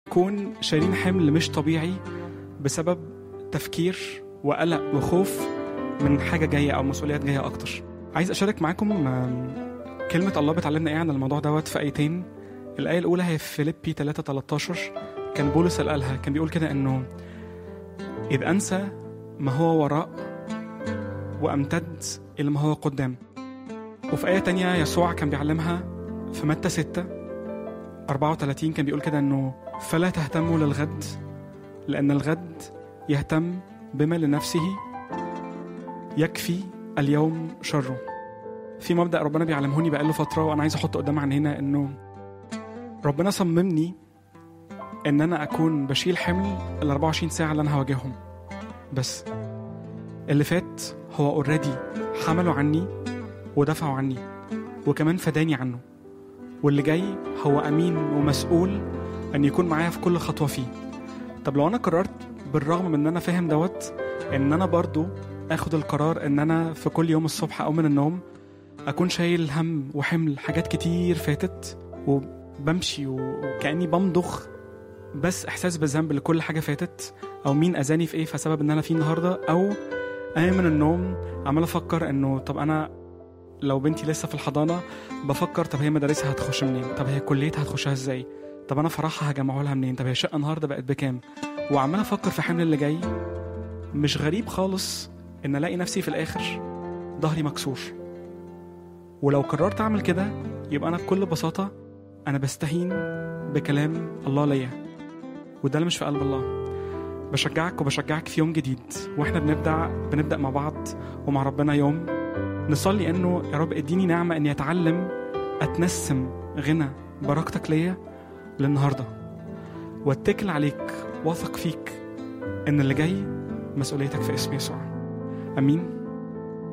نكون شايلين حمل مش طبيعي بسبب تفكير وقلق وخوف من حاجه جايه او مسؤوليات جايه اكتر عايز اشارك معاكم آم، كلمه الله بتعلمنا ايه عن الموضوع دوت في ايتين الايه الاولى هي في فيليبي 3 13 كان بولس اللي قالها كان بيقول كده انه اذ انسى ما هو وراء وامتد الى ما هو قدام وفي آية تانية يسوع كان بيعلمها في متى 6 34 كان بيقول كده انه فلا تهتموا للغد لأن الغد يهتم بما لنفسه يكفي اليوم شره في مبدأ ربنا بيعلمهوني بقاله فترة وأنا عايز أحطه قدام عينينا إنه ربنا صممني إن أنا أكون بشيل حمل ال 24 ساعة اللي أنا هواجههم بس اللي فات هو اوريدي حمله عني ودفعه عني وكمان فداني عنه واللي جاي هو امين ومسؤول ان يكون معايا في كل خطوه فيه طب لو انا قررت بالرغم من ان انا فاهم دوت ان انا برضو اخد القرار ان انا في كل يوم الصبح او من النوم اكون شايل هم وحمل حاجات كتير فاتت وبمشي وكاني بمضخ بس احساس بالذنب لكل حاجه فاتت او مين اذاني في ايه فسبب ان انا فيه النهارده او قايم من النوم عمال افكر انه طب انا لو بنتي لسه في الحضانه بفكر طب هي مدارسها هتخش منين طب هي كليتها هتخشها ازاي طب انا فرحها هجمعه لها منين طب هي الشقه النهارده بقت بكام وعمال افكر في حمل اللي جاي مش غريب خالص ان الاقي نفسي في الاخر ظهري مكسور ولو قررت اعمل كده يبقى انا بكل بساطه انا بستهين بكلام الله ليا وده اللي مش في قلب الله بشجعك وبشجعك في يوم جديد واحنا بنبدا بنبدا مع بعض ومع ربنا يوم نصلي انه يا رب اديني نعمه اني اتعلم اتنسم غنى بركتك ليا للنهارده واتكل عليك واثق فيك ان اللي جاي مسؤوليتك في اسم يسوع امين